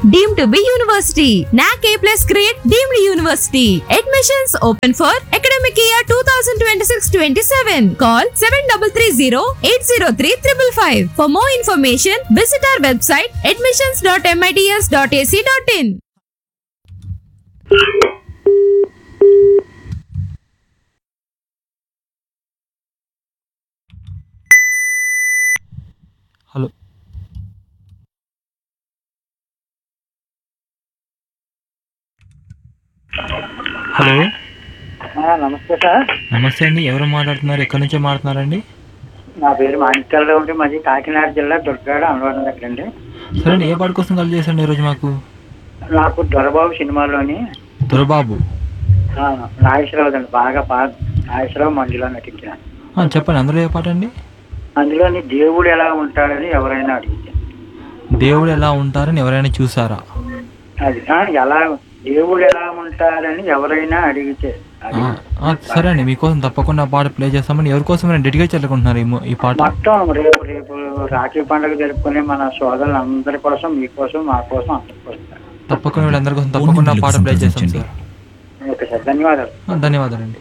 deemed to be university. NAC A plus grade deemed university. Admissions open for academic year 2026-27. Call 7330-803-555. For more information, visit our website admissions.mits.ac.in. Hello hello నమస్తే sir నమస్తే అండి ఎవరు మాట్లాడుతున్నారు ఎక్కడి నుంచి మాట్లాడుతున్నారండి నా పేరు మాణిక్యాలరావు ఉంటే మాది కాకినాడ జిల్లా దుర్గాడ అన్నవరం దగ్గర అండి సరే అండి ఏ పాట కోసం కాల్ చేశారండి ఈరోజు మాకు నాకు దొరబాబు సినిమాలోని దొరబాబు ఆ, నాగేశ్వరరావు అండి బాగా బాగా నాగేశ్వరరావు మంజులో నటించిన ఆ, చెప్పండి అందులో ఏ పాట అండి అందులోని దేవుడు ఎలా ఉంటాడని ఎవరైనా అడిగితే దేవుడు ఎలా ఉంటారని ఎవరైనా చూసారా అది ఆ, ఎలా దేవుడు ఎలా ఉంటాడని ఎవరైనా అడిగితే అది. ఆ, ఆ, సరే అండి మీకోసం తప్పకుండా ఆ పాట ప్లే చేస్తామని ఎవరి కోసం నేను డెడికేట్ చెల్లుకుంటున్నారు ఈ mo- ఈ పాట మొత్తం రేపు రేపు రాఖీ పండుగ జరుపుకునే మన సోదరులు అందరి కోసం మీకోసం మా కోసం అందరి కోసం తప్పకుండా వీళ్ళందరి కోసం తప్పకుండా ఆ పాట ప్లే చేస్తాం సార్ ఓకే సార్ ధన్యవాదాలు ఆ, ధన్యవాదాలండి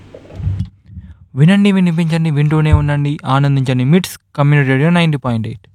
వినండి వినిపించండి వింటూనే ఉండండి ఆనందించండి MITS community radio ninety point eight